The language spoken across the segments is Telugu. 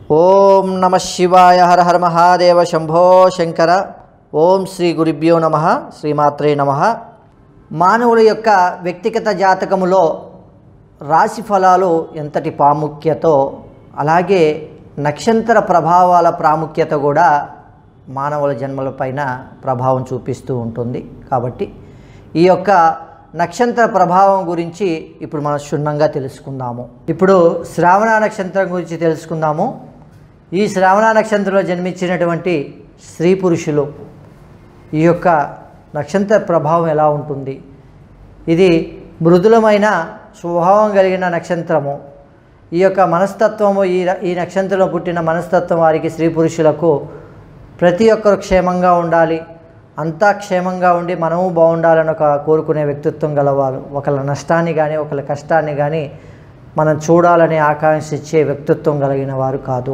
ఓం నమ శివాయ హర హర మహాదేవ శంభో శంకర ఓం శ్రీ గురుభ్యో నమ శ్రీమాత్రే నమ మానవుల యొక్క వ్యక్తిగత జాతకములో రాశి ఫలాలు ఎంతటి ప్రాముఖ్యతో అలాగే నక్షత్ర ప్రభావాల ప్రాముఖ్యత కూడా మానవుల జన్మలపైన ప్రభావం చూపిస్తూ ఉంటుంది కాబట్టి ఈ యొక్క నక్షత్ర ప్రభావం గురించి ఇప్పుడు మనం క్షుణ్ణంగా తెలుసుకుందాము ఇప్పుడు శ్రావణ నక్షత్రం గురించి తెలుసుకుందాము ఈ శ్రావణ నక్షత్రంలో జన్మించినటువంటి స్త్రీ పురుషులు ఈ యొక్క నక్షత్ర ప్రభావం ఎలా ఉంటుంది ఇది మృదులమైన స్వభావం కలిగిన నక్షత్రము ఈ యొక్క మనస్తత్వము ఈ ఈ నక్షత్రంలో పుట్టిన మనస్తత్వం వారికి స్త్రీ పురుషులకు ప్రతి ఒక్కరు క్షేమంగా ఉండాలి అంతా క్షేమంగా ఉండి మనము బాగుండాలని ఒక కోరుకునే వ్యక్తిత్వం గలవారు ఒకళ్ళ నష్టాన్ని కానీ ఒకళ్ళ కష్టాన్ని కానీ మనం చూడాలని ఆకాంక్షించే వ్యక్తిత్వం కలిగిన వారు కాదు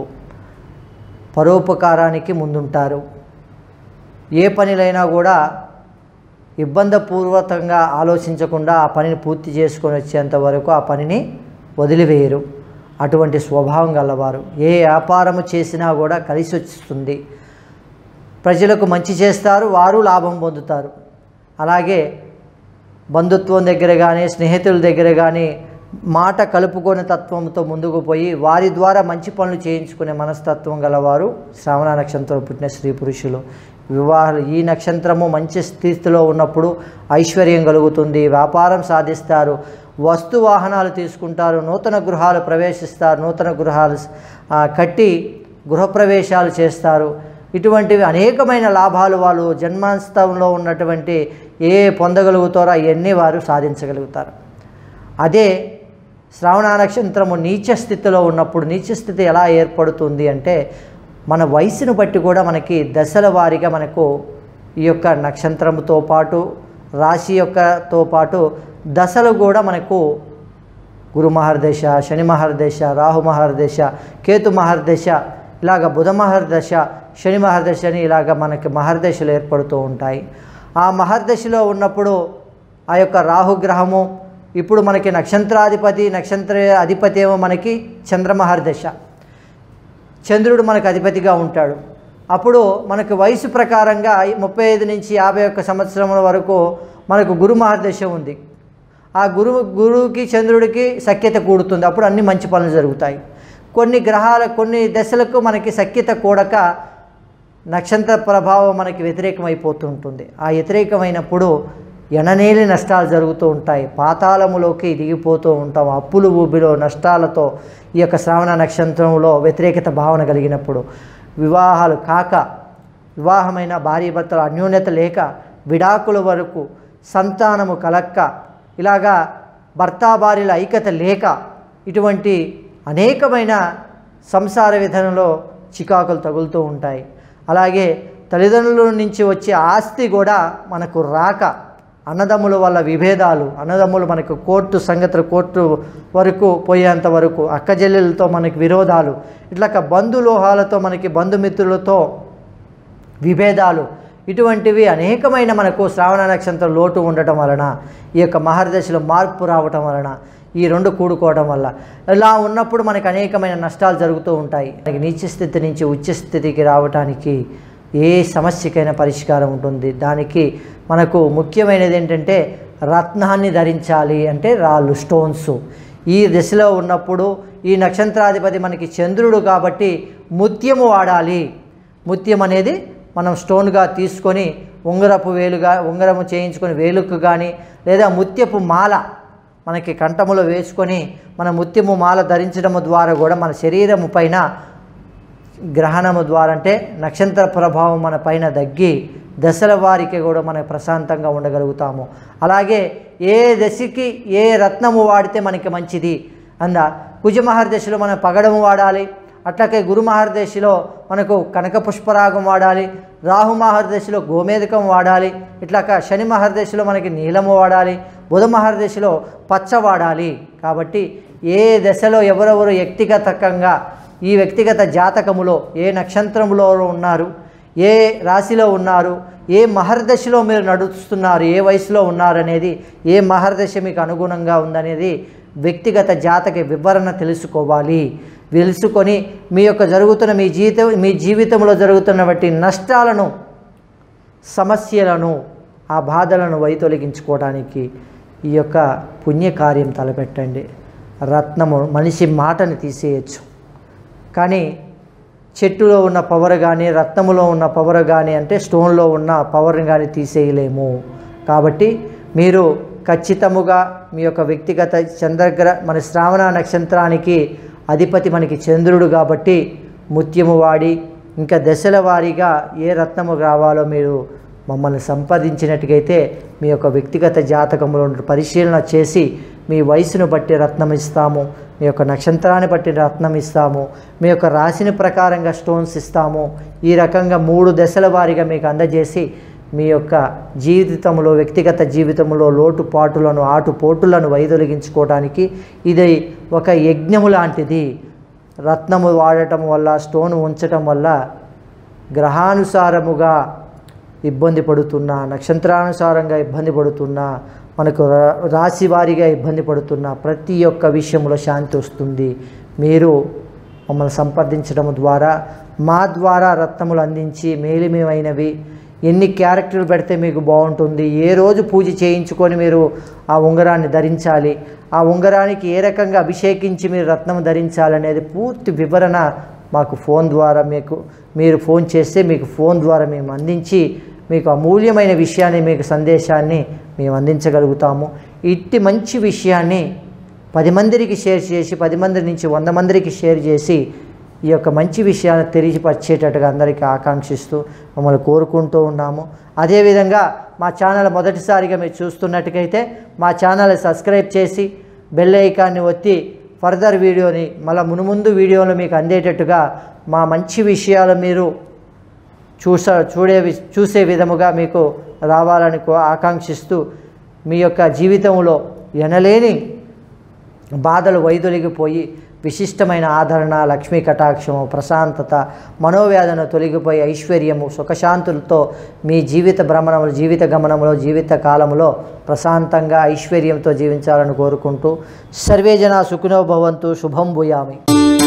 పరోపకారానికి ముందుంటారు ఏ పనిలైనా కూడా ఇబ్బందిపూర్వకంగా ఆలోచించకుండా ఆ పనిని పూర్తి చేసుకొని వచ్చేంత వరకు ఆ పనిని వదిలివేయరు అటువంటి స్వభావం గలవారు ఏ వ్యాపారము చేసినా కూడా కలిసి వస్తుంది ప్రజలకు మంచి చేస్తారు వారు లాభం పొందుతారు అలాగే బంధుత్వం దగ్గర కానీ స్నేహితుల దగ్గర కానీ మాట కలుపుకొని తత్వంతో ముందుకు పోయి వారి ద్వారా మంచి పనులు చేయించుకునే మనస్తత్వం గలవారు శ్రావణ నక్షత్రం పుట్టిన స్త్రీ పురుషులు వివాహాలు ఈ నక్షత్రము మంచి స్థితిలో ఉన్నప్పుడు ఐశ్వర్యం కలుగుతుంది వ్యాపారం సాధిస్తారు వస్తు వాహనాలు తీసుకుంటారు నూతన గృహాలు ప్రవేశిస్తారు నూతన గృహాలు ఆ, కట్టి గృహప్రవేశాలు చేస్తారు ఇటువంటివి అనేకమైన లాభాలు వాళ్ళు జన్మస్థంలో ఉన్నటువంటి ఏ పొందగలుగుతారో అవన్నీ వారు సాధించగలుగుతారు అదే శ్రావణ నక్షత్రము నీచ స్థితిలో ఉన్నప్పుడు నీచ స్థితి ఎలా ఏర్పడుతుంది అంటే మన వయసును బట్టి కూడా మనకి దశల వారీగా మనకు ఈ యొక్క నక్షత్రముతో పాటు రాశి యొక్కతో పాటు దశలు కూడా మనకు గురు మహర్దశ శని మహర్దశ రాహు మహర్దశ కేతు మహర్దశ ఇలాగ బుధ మహర్దశ శని మహర్దశ అని ఇలాగ మనకి మహర్దశలు ఏర్పడుతూ ఉంటాయి ఆ మహర్దశలో ఉన్నప్పుడు ఆ యొక్క రాహుగ్రహము ఇప్పుడు మనకి నక్షత్రాధిపతి నక్షత్ర అధిపతి ఏమో మనకి చంద్రమహర్దశ చంద్రుడు మనకు అధిపతిగా ఉంటాడు అప్పుడు మనకు వయసు ప్రకారంగా ముప్పై ఐదు నుంచి యాభై ఒక్క సంవత్సరముల వరకు మనకు గురు మహర్దశ ఉంది ఆ గురువు గురువుకి చంద్రుడికి సఖ్యత కూడుతుంది అప్పుడు అన్ని మంచి పనులు జరుగుతాయి కొన్ని గ్రహాల కొన్ని దశలకు మనకి సఖ్యత కూడక నక్షత్ర ప్రభావం మనకి వ్యతిరేకమైపోతుంటుంది ఆ వ్యతిరేకమైనప్పుడు ఎననేలి నష్టాలు జరుగుతూ ఉంటాయి పాతాళములోకి దిగిపోతూ ఉంటాం అప్పులు ఊబిలో నష్టాలతో ఈ యొక్క శ్రావణ నక్షత్రంలో వ్యతిరేకత భావన కలిగినప్పుడు వివాహాలు కాక వివాహమైన భార్య భర్తల అన్యోన్యత లేక విడాకుల వరకు సంతానము కలక్క ఇలాగా భర్త భార్యల ఐక్యత లేక ఇటువంటి అనేకమైన సంసార విధానంలో చికాకులు తగులుతూ ఉంటాయి అలాగే తల్లిదండ్రుల నుంచి వచ్చే ఆస్తి కూడా మనకు రాక అన్నదమ్ముల వల్ల విభేదాలు అన్నదమ్ములు మనకు కోర్టు సంగతులు కోర్టు వరకు పోయేంత వరకు అక్కజెల్లెలతో మనకి విరోధాలు ఇట్లా బంధులోహాలతో మనకి బంధుమిత్రులతో విభేదాలు ఇటువంటివి అనేకమైన మనకు శ్రావణ నక్షత్రం లోటు ఉండటం వలన ఈ యొక్క మహర్దశలో మార్పు రావటం వలన ఈ రెండు కూడుకోవడం వల్ల ఇలా ఉన్నప్పుడు మనకు అనేకమైన నష్టాలు జరుగుతూ ఉంటాయి మనకి నీచ స్థితి నుంచి ఉచ్చ స్థితికి రావటానికి ఏ సమస్యకైనా పరిష్కారం ఉంటుంది దానికి మనకు ముఖ్యమైనది ఏంటంటే రత్నాన్ని ధరించాలి అంటే రాళ్ళు స్టోన్స్ ఈ దశలో ఉన్నప్పుడు ఈ నక్షత్రాధిపతి మనకి చంద్రుడు కాబట్టి ముత్యము వాడాలి ముత్యం అనేది మనం స్టోన్గా తీసుకొని ఉంగరపు వేలుగా ఉంగరము చేయించుకొని వేలుకు కానీ లేదా ముత్యపు మాల మనకి కంఠములో వేసుకొని మన ముత్యము మాల ధరించడము ద్వారా కూడా మన శరీరము పైన గ్రహణము ద్వారా అంటే నక్షత్ర ప్రభావం మన పైన తగ్గి దశల వారికి కూడా మనం ప్రశాంతంగా ఉండగలుగుతాము అలాగే ఏ దశకి ఏ రత్నము వాడితే మనకి మంచిది అంద కుజమహర్దశలో మనం పగడము వాడాలి అట్లాగే గురు మహర్దశలో మనకు కనక పుష్పరాగం వాడాలి రాహు మహర్దశలో గోమేదకం వాడాలి ఇట్లాక శని మహర్దశలో మనకి నీలము వాడాలి బుధ మహర్దశలో పచ్చ వాడాలి కాబట్టి ఏ దశలో ఎవరెవరు వ్యక్తిగతంగా ఈ వ్యక్తిగత జాతకములో ఏ నక్షత్రములో ఉన్నారు ఏ రాశిలో ఉన్నారు ఏ మహర్దశలో మీరు నడుస్తున్నారు ఏ వయసులో ఉన్నారనేది ఏ మహర్దశ మీకు అనుగుణంగా ఉందనేది వ్యక్తిగత జాతక వివరణ తెలుసుకోవాలి వెలుసుకొని మీ యొక్క జరుగుతున్న మీ జీవితం మీ జీవితంలో జరుగుతున్నటువంటి నష్టాలను సమస్యలను ఆ బాధలను వైతొలగించుకోవడానికి ఈ యొక్క పుణ్యకార్యం తలపెట్టండి రత్నము మనిషి మాటని తీసేయచ్చు కానీ చెట్టులో ఉన్న పవర్ కానీ రత్నములో ఉన్న పవర్ కానీ అంటే స్టోన్లో ఉన్న పవర్ని కానీ తీసేయలేము కాబట్టి మీరు ఖచ్చితముగా మీ యొక్క వ్యక్తిగత చంద్రగ్ర మన శ్రావణ నక్షత్రానికి అధిపతి మనకి చంద్రుడు కాబట్టి ముత్యము వాడి ఇంకా దశల వారీగా ఏ రత్నము కావాలో మీరు మమ్మల్ని సంపాదించినట్టుగైతే మీ యొక్క వ్యక్తిగత జాతకంలో పరిశీలన చేసి మీ వయసును బట్టి రత్నం ఇస్తాము మీ యొక్క నక్షత్రాన్ని బట్టి రత్నం ఇస్తాము మీ యొక్క రాశిని ప్రకారంగా స్టోన్స్ ఇస్తాము ఈ రకంగా మూడు దశల వారీగా మీకు అందజేసి మీ యొక్క జీవితంలో వ్యక్తిగత జీవితంలో లోటుపాటులను ఆటుపోటులను వైదొలిగించుకోవడానికి ఇది ఒక యజ్ఞము లాంటిది రత్నము వాడటం వల్ల స్టోన్ ఉంచటం వల్ల గ్రహానుసారముగా ఇబ్బంది పడుతున్నా నక్షత్రానుసారంగా ఇబ్బంది పడుతున్నా మనకు రా- రాశి వారీగా ఇబ్బంది పడుతున్నా ప్రతి ఒక్క విషయంలో శాంతి వస్తుంది మీరు మమ్మల్ని సంప్రదించడం ద్వారా మా ద్వారా రత్నములు అందించి మేలిమేమైనవి ఎన్ని క్యారెక్టర్లు పెడితే మీకు బాగుంటుంది ఏ రోజు పూజ చేయించుకొని మీరు ఆ ఉంగరాన్ని ధరించాలి ఆ ఉంగరానికి ఏ రకంగా అభిషేకించి మీరు రత్నం ధరించాలనేది పూర్తి వివరణ మాకు ఫోన్ ద్వారా మీకు మీరు ఫోన్ చేస్తే మీకు ఫోన్ ద్వారా మేము అందించి మీకు అమూల్యమైన విషయాన్ని మీకు సందేశాన్ని మేము అందించగలుగుతాము ఇట్టి మంచి విషయాన్ని పది మందికి షేర్ చేసి పది మంది నుంచి వంద మందికి షేర్ చేసి ఈ యొక్క మంచి విషయాన్ని తెలియపరిచేటట్టుగా అందరికీ ఆకాంక్షిస్తూ మమ్మల్ని కోరుకుంటూ ఉన్నాము అదేవిధంగా మా ఛానల్ మొదటిసారిగా మీరు చూస్తున్నట్టుగైతే మా ఛానల్ సబ్స్క్రైబ్ చేసి బెల్ ఐకాన్ని ఒత్తి ఫర్దర్ వీడియోని మళ్ళీ మునుముందు వీడియోలు మీకు అందేటట్టుగా మా మంచి విషయాలు మీరు చూస చూడే వి- చూసే విధముగా మీకు రావాలని కో- ఆకాంక్షిస్తూ మీ యొక్క జీవితంలో ఎనలేని బాధలు వైదొలిగిపోయి విశిష్టమైన ఆదరణ లక్ష్మీ కటాక్షము ప్రశాంతత మనోవేదన తొలగిపోయి ఐశ్వర్యము సుఖశాంతులతో మీ జీవిత భ్రమణములు జీవిత గమనములో జీవిత కాలములో ప్రశాంతంగా ఐశ్వర్యంతో జీవించాలని కోరుకుంటూ సర్వే జన సుఖినో భవంతు శుభం భూయామి